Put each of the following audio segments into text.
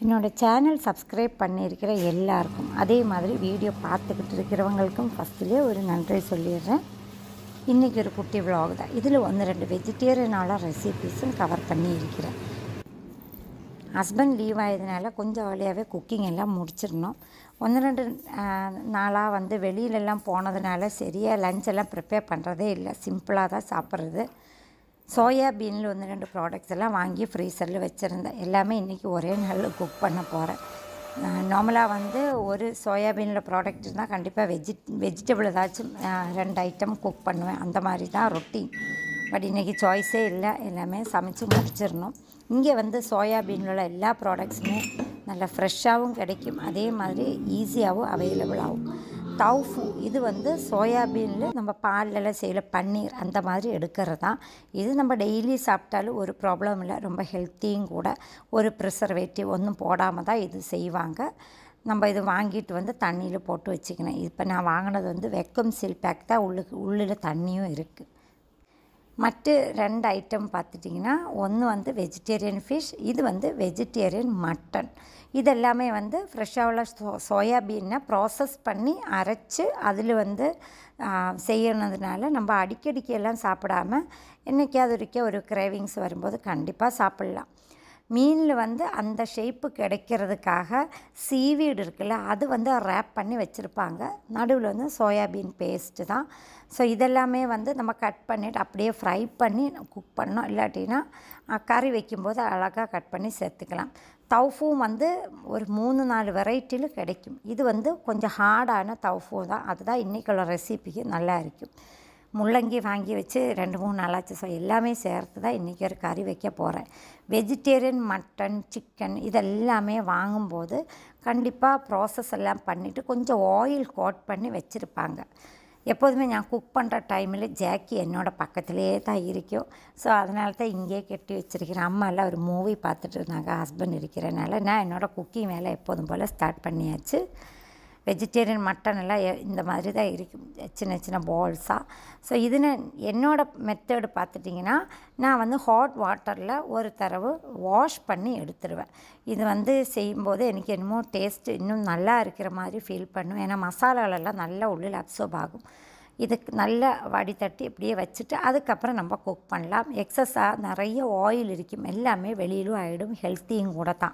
என்னோடய channel subscribe பண்ணியிருக்கிற எல்லாருக்கும் அதே மாதிரி வீடியோ பார்த்துக்கிட்டு இருக்கிறவங்களுக்கும் ஃபஸ்ட்டுலேயே ஒரு நன்றி சொல்லிடுறேன் இன்றைக்கி ஒரு குட்டி vlog தான் இதில் ஒன்று ரெண்டு வெஜிடேரியனால ரெசிபீஸும் கவர் பண்ணியிருக்கிறேன் ஹஸ்பண்ட் லீவ் ஆயதுனால கொஞ்சம் ஏர்லியாகவே குக்கிங் எல்லாம் முடிச்சிடணும் ஒன்று ரெண்டு நாளாக வந்து வெளியிலெல்லாம் போனதுனால சரியாக லஞ்ச் எல்லாம் ப்ரிப்பேர் பண்ணுறதே இல்லை சிம்பிளாக தான் சாப்பிட்றது சோயா பீனில் ஒன்று ரெண்டு ப்ராடக்ட்ஸ் எல்லாம் வாங்கி ஃப்ரீசரில் வச்சுருந்தேன் எல்லாமே இன்றைக்கி ஒரே நாளில் குக் பண்ண போகிறேன் நார்மலாக வந்து ஒரு சோயாபீனில் ப்ராடக்ட் இருந்தால் கண்டிப்பாக வெஜி வெஜிடபிள் ஏதாச்சும் அஹ், ரெண்டு ஐட்டம் குக் பண்ணுவேன் அந்த மாதிரி தான் ரொட்டீன் பட் இன்றைக்கி சாய்ஸே இல்லை எல்லாமே சமைச்சு முடிச்சிடணும் இங்கே வந்து சோயாபீனில் உள்ள எல்லா ப்ராடக்ட்ஸுமே நல்லா ஃப்ரெஷ்ஷாகவும் கிடைக்கும் அதே மாதிரி ஈஸியாகவும் அவைலபிள் ஆகும் டவுஃபு இது வந்து சோயாபீனில் நம்ம பால்லெல்லாம் செய்யல பன்னீர் அந்த மாதிரி எடுக்கிறது தான் இது நம்ம டெய்லி சாப்பிட்டாலும் ஒரு ப்ராப்ளம் இல்லை ரொம்ப ஹெல்த்தியும் கூட ஒரு ப்ரிசர்வேட்டிவ் ஒன்றும் போடாமல் தான் இது செய்வாங்க நம்ம இது வாங்கிட்டு வந்து தண்ணியில் போட்டு வச்சுக்கணும் இப்போ நான் வாங்கினது வந்து வெக்கம் சில் பேக் தான் உள்ளுக்கு உள்ளில் தண்ணியும் இருக்குது மற்ற ரெண்டு ஐட்டம் பார்த்துட்டிங்கன்னா ஒன்று வந்து வெஜிடேரியன் ஃபிஷ் இது வந்து வெஜிடேரியன் மட்டன் இதெல்லாமே வந்து ஃப்ரெஷ்ஷாக உள்ள சோ சோயாபீனை ப்ராசஸ் பண்ணி அரைச்சி அதில் வந்து ஆ, செய்யறதுனால நம்ம அடிக்கடிக்கு எல்லாம் சாப்பிடாம என்றைக்காவது ஒருக்கே ஒரு கிரேவிங்ஸ் வரும்போது கண்டிப்பாக சாப்பிட்லாம் மீனில் வந்து அந்த ஷேப்பு கிடைக்கிறதுக்காக சீவீடு இருக்குல்ல அது வந்து ரேப் பண்ணி வச்சுருப்பாங்க நடுவில் வந்து சோயாபீன் பேஸ்ட்டு தான் ஸோ இதெல்லாமே வந்து நம்ம கட் பண்ணிவிட்டு அப்படியே ஃப்ரை பண்ணி குக் பண்ணோம் இல்லாட்டினா அஹ், கறி வைக்கும்போது அழகாக கட் பண்ணி சேர்த்துக்கலாம் தவுஃபும் வந்து ஒரு மூணு நாலு வெரைட்டியில் கிடைக்கும் இது வந்து கொஞ்சம் ஹார்டான தவுஃபு தான் அதுதான் இன்றைக்குள்ள ரெசிபிக்கு நல்லா இருக்கும் முள்ளங்கி வாங்கி வச்சு ரெண்டு மூணு நாளாச்சு ஸோ எல்லாமே சேர்த்து தான் இன்றைக்கி ஒரு கறி வைக்க போகிறேன் வெஜிடேரியன் மட்டன் சிக்கன் இதெல்லாமே வாங்கும்போது கண்டிப்பாக ப்ராசஸ் எல்லாம் பண்ணிவிட்டு கொஞ்சம் ஆயில் கோட் பண்ணி வச்சுருப்பாங்க எப்போதுமே நான் குக் பண்ணுற டைமில் ஜாக்கி என்னோடய பக்கத்துலேயே தான் இருக்கும் ஸோ அதனால தான் இங்கேயே கட்டி வச்சுருக்கிறேன் அம்மா எல்லாம் ஒரு மூவி பார்த்துட்டு இருந்தாங்க ஹஸ்பண்ட் இருக்கிறனால நான் என்னோடய குக்கிங் வேலை எப்போதும் போல் ஸ்டார்ட் பண்ணியாச்சு வெஜிடேரியன் மட்டன் எல்லாம் எ- இந்த மாதிரி தான் இருக்கும் சின்ன சின்ன பால்ஸாக ஸோ இது நான் என்னோட மெத்தடு பார்த்துட்டிங்கன்னா நான் வந்து ஹாட் வாட்டரில் ஒரு தடவை வாஷ் பண்ணி எடுத்துருவேன் இது வந்து செய்யும்போது எனக்கு என்னமோ டேஸ்ட்டு இன்னும் நல்லா இருக்கிற மாதிரி ஃபீல் பண்ணுவேன் ஏன்னா மசாலாலெல்லாம் நல்லா உள்ளில் அப்சர்வ் ஆகும் இதுக்கு நல்லா வடிதட்டி இப்படியே வச்சுட்டு அதுக்கப்புறம் நம்ம குக் பண்ணலாம் எக்ஸஸாக நிறைய ஆயில் இருக்கும் எல்லாமே வெளியிலும் ஆகிடும் ஹெல்த்தியும் கூட தான்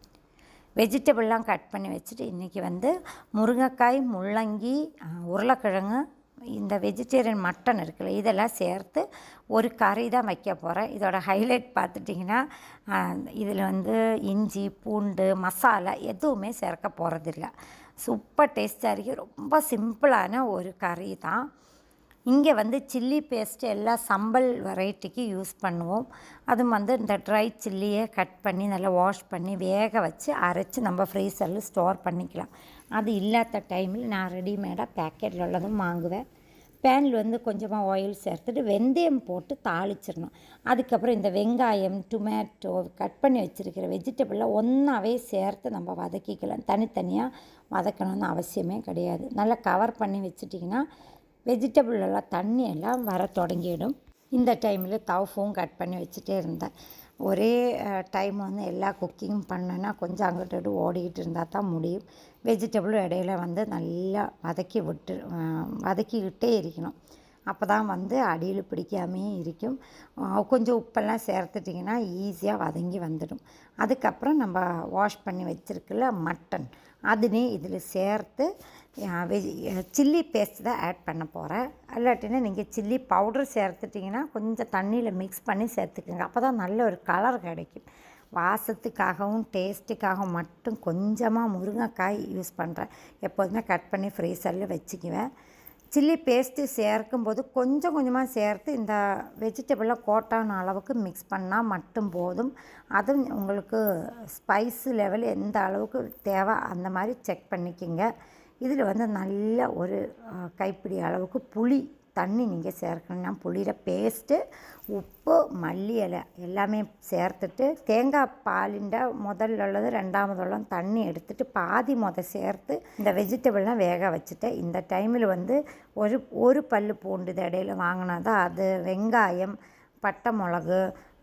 வெஜிடபிள்லாம் கட் பண்ணி வச்சுட்டு இன்றைக்கி வந்து முருங்கைக்காய் முள்ளங்கி அஹ், உருளைக்கிழங்கு இந்த வெஜிடேரியன் மட்டன் இருக்குல்ல இதெல்லாம் சேர்த்து ஒரு கறி தான் வைக்க போகிறேன் இதோட ஹைலைட் பார்த்துட்டிங்கன்னா இதில் வந்து இஞ்சி பூண்டு மசாலா எதுவுமே சேர்க்க போகிறதில்ல சூப்பர் டேஸ்ட்டாக இருக்குது ரொம்ப சிம்பிளான ஒரு கறி தான் இங்கே வந்து சில்லி பேஸ்ட்டு எல்லா சம்பல் வெரைட்டிக்கு யூஸ் பண்ணுவோம் அதுவும் வந்து இந்த ட்ரை சில்லியை கட் பண்ணி நல்லா வாஷ் பண்ணி வேக வச்சு அரைச்சி நம்ம ஃப்ரீசரில் ஸ்டோர் பண்ணிக்கலாம் அது இல்லாத டைமில் நான் ரெடிமேடாக பேக்கெட்டில் உள்ளதும் வாங்குவேன் பேனில் வந்து கொஞ்சமாக ஆயில் சேர்த்துட்டு வெந்தயம் போட்டு தாளிச்சிடணும் அதுக்கப்புறம் இந்த வெங்காயம் டொமேட்டோ கட் பண்ணி வச்சுருக்கிற வெஜிடபிளில் ஒன்றாவே சேர்த்து நம்ம வதக்கிக்கலாம் தனித்தனியாக வதக்கணும்னு அவசியமே கிடையாது நல்லா கவர் பண்ணி வச்சுட்டிங்கன்னா வெஜிடபிள் எல்லாம் தண்ணி எல்லாம் வர தொடங்கிடும் இந்த டைமில் தவுஃபும் கட் பண்ணி வச்சுட்டே இருந்தேன் ஒரே டைம் வந்து எல்லா குக்கிங் பண்ணேன்னா கொஞ்சம் அங்கிட்டு இங்கிட்டு ஓடிக்கிட்டு இருந்தால் தான் முடியும் வெஜிடபிளும் இடையில வந்து நல்லா வதக்கி விட்டு அஹ், வதக்கிக்கிட்டே இருக்கணும் அப்போ தான் வந்து அடியில் பிடிக்காமே இருக்கும் அஹ், கொஞ்சம் உப்பெல்லாம் சேர்த்துட்டிங்கன்னா ஈஸியாக வதங்கி வந்துடும் அதுக்கப்புறம் நம்ம வாஷ் பண்ணி வச்சுருக்கல மட்டன் அதுனே இதில் சேர்த்து அஹ், வெஜி சில்லி பேஸ்ட் தான் ஆட் பண்ண போகிறேன் இல்லாட்டினா நீங்கள் சில்லி பவுடர் சேர்த்துட்டிங்கன்னா கொஞ்சம் தண்ணியில் மிக்ஸ் பண்ணி சேர்த்துக்கோங்க அப்போ தான் நல்ல ஒரு கலர் கிடைக்கும் வாசத்துக்காகவும் டேஸ்ட்டுக்காகவும் மட்டும் கொஞ்சமாக முருங்கைக்காய் யூஸ் பண்ணுறேன் எப்போதுமே கட் பண்ணி ஃப்ரீசரில் வச்சுக்குவேன் சில்லி பேஸ்ட்டு சேர்க்கும்போது கொஞ்சம் கொஞ்சமாக சேர்த்து இந்த வெஜிடபிளாக கோட்டான அளவுக்கு மிக்ஸ் பண்ணால் மட்டும் போதும் அதுவும் உங்களுக்கு ஸ்பைஸு லெவல் எந்த அளவுக்கு தேவை அந்த மாதிரி செக் பண்ணிக்கிங்க இதில் வந்து நல்ல ஒரு அஹ், கைப்பிடி அளவுக்கு புளி தண்ணி நீங்கள் சேர்க்கணும்னா புளியில் பேஸ்ட்டு உப்பு மல்லி இலை எல்லாமே சேர்த்துட்டு தேங்காய் பாலிண்ட முதல்ல உள்ளது ரெண்டாவது உள்ளது தண்ணி எடுத்துட்டு பாதி முத சேர்த்து இந்த வெஜிடபிள்லாம் வேக வச்சுட்டேன் இந்த டைமில் வந்து ஒரு ஒரு பல்லு பூண்டு இது இடையில வாங்கினதா அது வெங்காயம் பட்டை மிளகு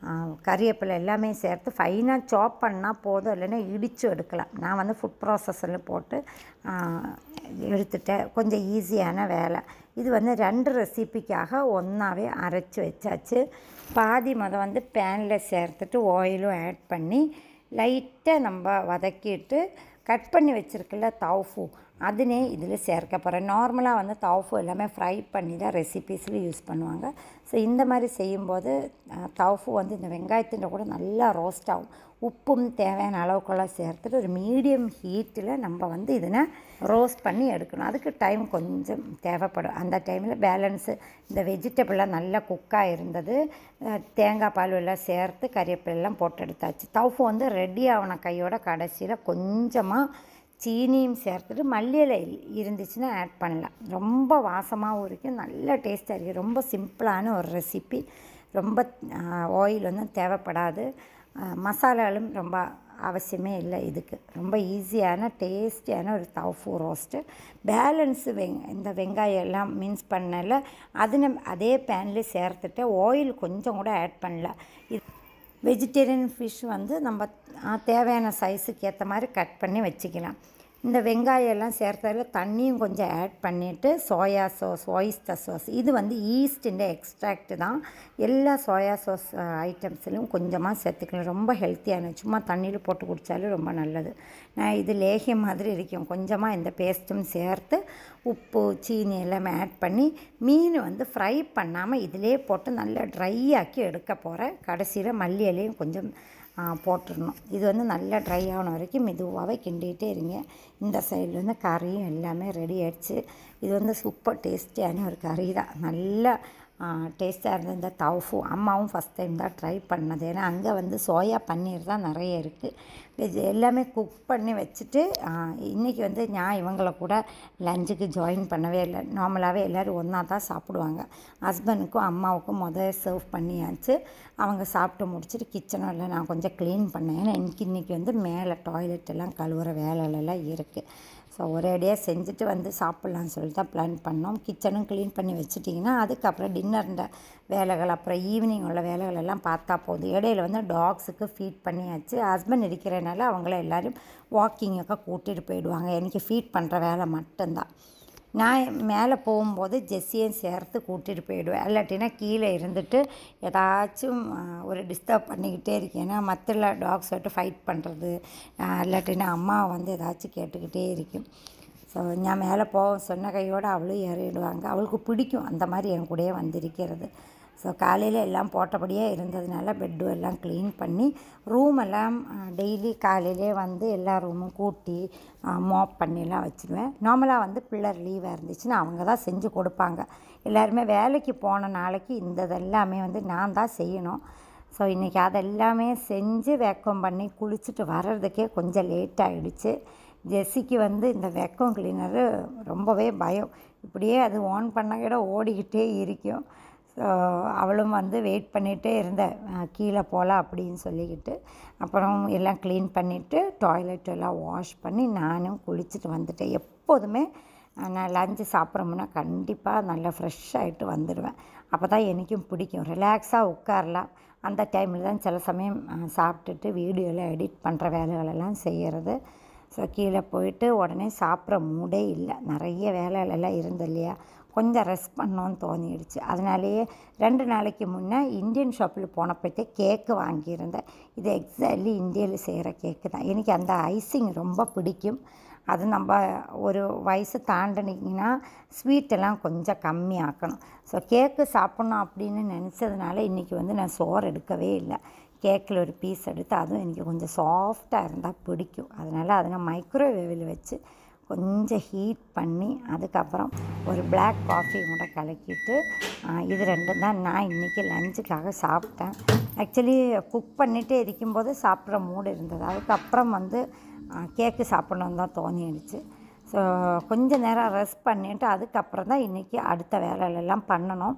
கறிவேப்பிலை எல்லாமே சேர்த்து ஃபைனாக சாப் பண்ணால் போதும் இல்லைன்னா இடித்து எடுக்கலாம் நான் வந்து ஃபுட் ப்ராசஸரில் போட்டு ஆ, எடுத்துட்டேன் கொஞ்சம் ஈஸியான வேலை இது வந்து ரெண்டு ரெசிபிக்காக ஒன்றாவே அரைச்சி வச்சாச்சு பாதி மொதல் வந்து பேனில் சேர்த்துட்டு ஆயிலும் ஆட் பண்ணி லைட்டாக நம்ம வதக்கிட்டு கட் பண்ணி வச்சுருக்கல தவுஃபு அதுனே இதில் சேர்க்க போகிறேன் நார்மலாக வந்து தவுஃபு எல்லாமே ஃப்ரை பண்ணி தான் ரெசிபீஸில் யூஸ் பண்ணுவாங்க ஸோ இந்த மாதிரி செய்யும்போது தவுஃபு வந்து இந்த வெங்காயத்தின் கூட நல்லா ரோஸ்ட் ஆகும் உப்பும் தேவையான அளவுக்கெல்லாம் சேர்த்துட்டு ஒரு மீடியம் ஹீட்டில் நம்ம வந்து இதனை ரோஸ்ட் பண்ணி எடுக்கணும் அதுக்கு டைம் கொஞ்சம் தேவைப்படும் அந்த டைமில் பேலன்ஸு இந்த வெஜிடபிளாக நல்லா குக்காக இருந்தது அஹ் தேங்காய் பால் எல்லாம் சேர்த்து கறிவேப்பிலெல்லாம் போட்டு எடுத்தாச்சு தவுஃபு வந்து ரெடி ஆகின கையோட கடைசியில் கொஞ்சமாக சீனியும் சேர்த்துட்டு மல்லி இலை இருந்துச்சுன்னா ஆட் பண்ணலாம் ரொம்ப வாசமாகவும் இருக்கும் நல்ல டேஸ்ட்டாக இருக்குது ரொம்ப சிம்பிளான ஒரு ரெசிபி ரொம்ப ஆயில் வந்து தேவைப்படாது ஆஹ் மசாலாலும் ரொம்ப அவசியமே இல்லை இதுக்கு ரொம்ப ஈஸியான டேஸ்டியான ஒரு தவுஃபு ரோஸ்ட்டு பேலன்ஸு வெங் இந்த வெங்காயம் எல்லாம் மின்ஸ் பண்ணல அது நம்ம அதே பேன்லேயே சேர்த்துட்டு ஆயில் கொஞ்சம் கூட ஆட் பண்ணல இது வெஜிடேரியன் ஃபிஷ் வந்து நம்ம ஆ, தேவையான சைஸுக்கு ஏற்ற மாதிரி கட் பண்ணி வச்சுக்கலாம் இந்த வெங்காயம் எல்லாம் சேர்த்ததில் தண்ணியும் கொஞ்சம் ஆட் பண்ணிவிட்டு சோயா சாஸ் ஒயிஸ்டர் சாஸ் இது வந்து ஈஸ்டின் எக்ஸ்ட்ராக்ட் தான் எல்லா சோயா சாஸ் ஐட்டம்ஸ்லையும் கொஞ்சமாக சேர்த்துக்கலாம் ரொம்ப ஹெல்த்தியான சும்மா தண்ணியில் போட்டு குடித்தாலும் ரொம்ப நல்லது நான் இது லேகியம் மாதிரி இருக்கும் கொஞ்சமாக இந்த பேஸ்ட்டும் சேர்த்து உப்பு சீனி எல்லாமே ஆட் பண்ணி மீன் வந்து ஃப்ரை பண்ணாமல் இதிலே போட்டு நல்லா ட்ரை ஆக்கி எடுக்க போகிறேன் கடைசியில் மல்லி இலையும் கொஞ்சம் ஆ, போட்டுடணும் இது வந்து நல்லா ட்ரை ஆன வரைக்கும் மெதுவாகவே கிண்டிகிட்டே இருங்க இந்த சைடில் வந்து கறியும் எல்லாமே ரெடி ஆயிடுச்சு இது வந்து சூப்பர் டேஸ்டியான ஒரு கறி தான் நல்லா டேஸ்ட்டாக இருந்தது இந்த தவுஃபு அம்மாவும் ஃபஸ்ட் டைம் தான் ட்ரை பண்ணது ஏன்னா அங்கே வந்து சோயா பன்னீர் தான் நிறைய இருக்குது வெஜ் எல்லாமே குக் பண்ணி வச்சுட்டு இன்றைக்கி வந்து நான் இவங்கள கூட லஞ்சுக்கு ஜாயின் பண்ணவே இல்லை நார்மலாகவே எல்லோரும் ஒன்றா தான் சாப்பிடுவாங்க ஹஸ்பண்டுக்கும் அம்மாவுக்கும் முதல் சர்வ் பண்ணியாச்சு அவங்க சாப்பிட்டு முடிச்சுட்டு கிச்சனும் இல்லை நான் கொஞ்சம் க்ளீன் பண்ணேன் ஏன்னா எனக்கு இன்றைக்கி வந்து மேலே டாய்லெட் எல்லாம் கழுவுற வேலையெல்லாம் இருக்குது ஸோ ஒரேடியாக செஞ்சுட்டு வந்து சாப்பிட்லான்னு சொல்லிட்டு தான் பிளான் பண்ணோம் கிச்சனும் க்ளீன் பண்ணி வச்சுட்டிங்கன்னா அதுக்கப்புறம் டின்னர்ன்ற வேலைகள் அப்புறம் ஈவினிங் உள்ள வேலைகள் எல்லாம் பார்த்தா போதும் இடையில வந்து டாக்ஸுக்கு ஃபீட் பண்ணியாச்சு ஹஸ்பண்ட் இருக்கிறனால அவங்கள எல்லோரும் வாக்கிங்குக்கு கூட்டிகிட்டு போயிடுவாங்க எனக்கு ஃபீட் பண்ணுற வேலை மட்டும்தான் நான் மேலே போகும்போது ஜெஸ்ஸியும் சேர்த்து கூட்டிகிட்டு போயிடுவேன் இல்லாட்டினா கீழே இருந்துட்டு ஏதாச்சும் ஆ, ஒரு டிஸ்டர்ப் பண்ணிக்கிட்டே இருக்கேன் ஏன்னா மற்ற டாக்ஸோட்டு ஃபைட் பண்ணுறது இல்லாட்டினா அம்மா வந்து ஏதாச்சும் கேட்டுக்கிட்டே இருக்கும் ஸோ நான் மேலே போக சொன்ன கையோடு அவளும் ஏறிடுவாங்க அவளுக்கு பிடிக்கும் அந்த மாதிரி என் கூடயே வந்திருக்கிறது ஸோ காலையில் எல்லாம் போட்டபடியே இருந்ததுனால பெட்டு எல்லாம் க்ளீன் பண்ணி ரூம் எல்லாம் டெய்லி காலையிலே வந்து எல்லா ரூமும் கூட்டி மாப் பண்ணிலாம் வச்சுருவேன் நார்மலாக வந்து பிள்ளர் லீவாக இருந்துச்சுன்னா அவங்க தான் செஞ்சு கொடுப்பாங்க எல்லாருமே வேலைக்கு போன நாளைக்கு இந்த இதெல்லாமே வந்து நான் தான் செய்யணும் ஸோ இன்றைக்கி அதெல்லாமே செஞ்சு வேக்கம் பண்ணி குளிச்சுட்டு வர்றதுக்கே கொஞ்சம் லேட் ஆகிடுச்சு ஜெஸ்ஸிக்கு வந்து இந்த வேக்கம் கிளீனரு ரொம்பவே பயம் இப்படியே அது ஆன் பண்ண கூட ஓடிக்கிட்டே இருக்கும் ஸோ அவளும் வந்து வெயிட் பண்ணிகிட்டே இருந்தேன் அஹ் கீழே போகலாம் அப்படின்னு சொல்லிக்கிட்டு அப்புறம் எல்லாம் க்ளீன் பண்ணிவிட்டு டாய்லெட் எல்லாம் வாஷ் பண்ணி நானும் குளிச்சுட்டு வந்துட்டேன் எப்போதுமே அஹ் நான் லஞ்சு சாப்பிட்றோம்னா கண்டிப்பாக நல்லா ஃப்ரெஷ் ஆகிட்டு வந்துடுவேன் அப்போ தான் எனக்கும் பிடிக்கும் ரிலாக்ஸாக உட்காரலாம் அந்த டைமில் தான் சில சமயம் அஹ் சாப்பிட்டுட்டு வீடியோலாம் எடிட் பண்ணுற வேலைகளெல்லாம் செய்கிறது ஸோ கீழே போயிட்டு உடனே சாப்பிட்ற மூடே இல்லை நிறைய வேலைகளெல்லாம் இருந்தது இல்லையா கொஞ்சம் ரெஸ்ட் பண்ணோன்னு தோணிடுச்சு அதனாலேயே ரெண்டு நாளைக்கு முன்னே இந்தியன் ஷாப்பில் போனப்போய்ட்டு கேக்கு வாங்கியிருந்தேன் இது எக்ஸாக்ட்லி இந்தியாவில் செய்கிற கேக்கு தான் எனக்கு அந்த ஐசிங் ரொம்ப பிடிக்கும் அது நம்ம ஒரு வயசு தாண்டினீங்கன்னா ஸ்வீட்டெல்லாம் கொஞ்சம் கம்மியாக்கணும் ஸோ கேக்கு சாப்பிட்ணும் அப்படின்னு நினச்சதுனால இன்றைக்கி வந்து நான் சோறு எடுக்கவே இல்லை கேக்கில் ஒரு பீஸ் எடுத்து அதுவும் எனக்கு கொஞ்சம் சாஃப்டாக இருந்தால் பிடிக்கும் அதனால் அதை நான் மைக்ரோவேவில் வச்சு கொஞ்சம் ஹீட் பண்ணி அதுக்கப்புறம் ஒரு Black காஃபி கூட கலக்கிட்டு ஆ, இது ரெண்டும் தான் நான் இன்றைக்கி லஞ்சுக்காக சாப்பிட்டேன் ஆக்சுவலி குக் பண்ணிகிட்டே இருக்கும்போது சாப்பிட்ற மூடு இருந்தது அதுக்கப்புறம் வந்து கேக்கு சாப்பிட்ணுன்னு தான் தோணிடுச்சு ஸோ கொஞ்ச நேரம் ரெஸ்ட் பண்ணிவிட்டு அதுக்கப்புறம் தான் இன்றைக்கி அடுத்த வேலைகளெல்லாம் பண்ணணும்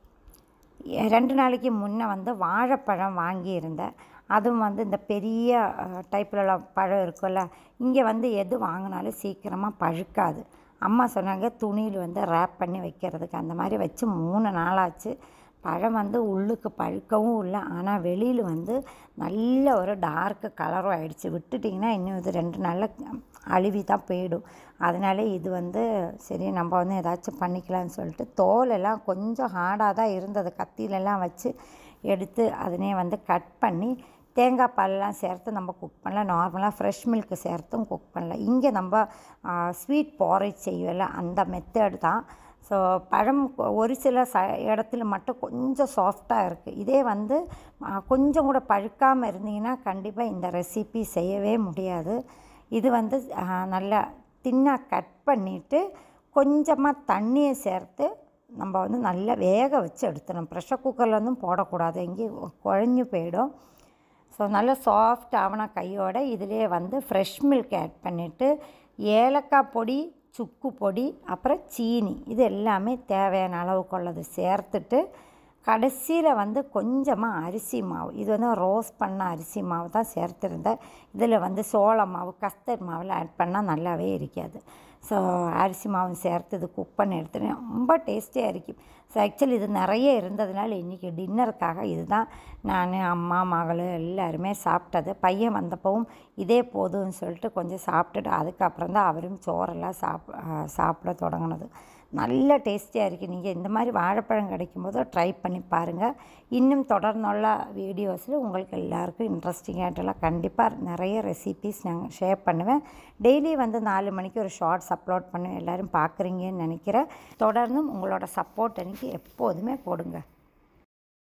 எ- ரெண்டு நாளைக்கு முன்னே வந்து வாழைப்பழம் வாங்கியிருந்தேன் அதுவும் வந்து இந்த பெரிய டைப்பில் பழம் இருக்குல்ல இங்கே வந்து எது வாங்கினாலும் சீக்கிரமாக பழுக்காது அம்மா சொன்னாங்க துணியில் வந்து ரேப் பண்ணி வைக்கிறதுக்கு அந்த மாதிரி வச்சு மூணு நாளாச்சு பழம் வந்து உள்ளுக்கு பழுக்கவும் இல்லை ஆனால் வெளியில் வந்து நல்ல ஒரு டார்க்கு கலரும் ஆயிடுச்சு விட்டுட்டிங்கன்னா இன்னும் இது ரெண்டு நாளில் அழுவி தான் போயிடும் அதனால இது வந்து சரி நம்ம வந்து ஏதாச்சும் பண்ணிக்கலாம்னு சொல்லிட்டு தோலெல்லாம் கொஞ்சம் ஹார்டாக தான் இருந்தது கத்தியிலெல்லாம் வச்சு எடுத்து அதனே வந்து கட் பண்ணி தேங்காய் பாலெலாம் சேர்த்து நம்ம குக் பண்ணலாம் நார்மலாக ஃப்ரெஷ் மில்க்கு சேர்த்தும் குக் பண்ணலாம் இங்கே நம்ம ஸ்வீட் பாரேஜ் செய்வோம்ல அந்த மெத்தட் தான் ஸோ பழம் கொ- ஒரு சில ச இடத்துல மட்டும் கொஞ்சம் சாஃப்டாக இருக்குது இதே வந்து ஆ, கொஞ்சம் கூட பழுக்காமல் இருந்தீங்கன்னா கண்டிப்பாக இந்த ரெசிபி செய்யவே முடியாது இது வந்து ஆ, நல்லா தின்னாக கட் பண்ணிவிட்டு கொஞ்சமாக தண்ணியை சேர்த்து நம்ம வந்து நல்லா வேக வச்சு எடுத்துடணும் ப்ரெஷர் குக்கரில் வந்து போடக்கூடாது எங்கேயும் குழஞ்சு போயிடும் ஸோ நல்லா சாஃப்ட் ஆவண கையோட இதிலே வந்து ஃப்ரெஷ் மில்க் ஆட் பண்ணிவிட்டு ஏலக்காய் பொடி சுக்கு பொடி அப்புறம் சீனி இது எல்லாமே தேவையான அளவுக்கு உள்ளது சேர்த்துட்டு கடைசியில் வந்து கொஞ்சமாக அரிசி மாவு இது வந்து ரோஸ் பண்ண அரிசி மாவு தான் சேர்த்துருந்தேன் இதில் வந்து சோள மாவு கஸ்தர்ட் மாவில் ஆட் பண்ணால் நல்லாவே இருக்காது ஸோ அரிசி மாவு சேர்த்து இது குக் பண்ணி எடுத்துட்டேன் ரொம்ப டேஸ்டியாக இருக்கும் ஸோ ஆக்சுவலி இது நிறைய இருந்ததுனால இன்றைக்கி டின்னருக்காக இதுதான் நான் அம்மா மகள் எல்லாருமே சாப்பிட்டது பையன் வந்தப்பவும் இதே போதும்னு சொல்லிட்டு கொஞ்சம் சாப்பிட்டுட்டு அதுக்கப்புறம் தான் அவரும் சோறெல்லாம் சாப் ஆ, சாப்பிட தொடங்கினது நல்ல டேஸ்டியாக இருக்குது நீங்கள் இந்த மாதிரி வாழைப்பழம் கிடைக்கும்போது ட்ரை பண்ணி பாருங்கள் இன்னும் தொடர்ந்துள்ள வீடியோஸில் உங்களுக்கு எல்லாருக்கும் இன்ட்ரெஸ்டிங்காகிட்டலாம் கண்டிப்பாக நிறைய ரெசிபீஸ் நாங்கள் ஷேர் பண்ணுவேன் டெய்லி வந்து நாலு மணிக்கு ஒரு ஷார்ட்ஸ் அப்லோட் பண்ணுவேன் எல்லோரும் பார்க்குறீங்கன்னு நினைக்கிறேன் தொடர்ந்தும் உங்களோட சப்போர்ட் எனக்கு எப்போதுமே கொடுங்க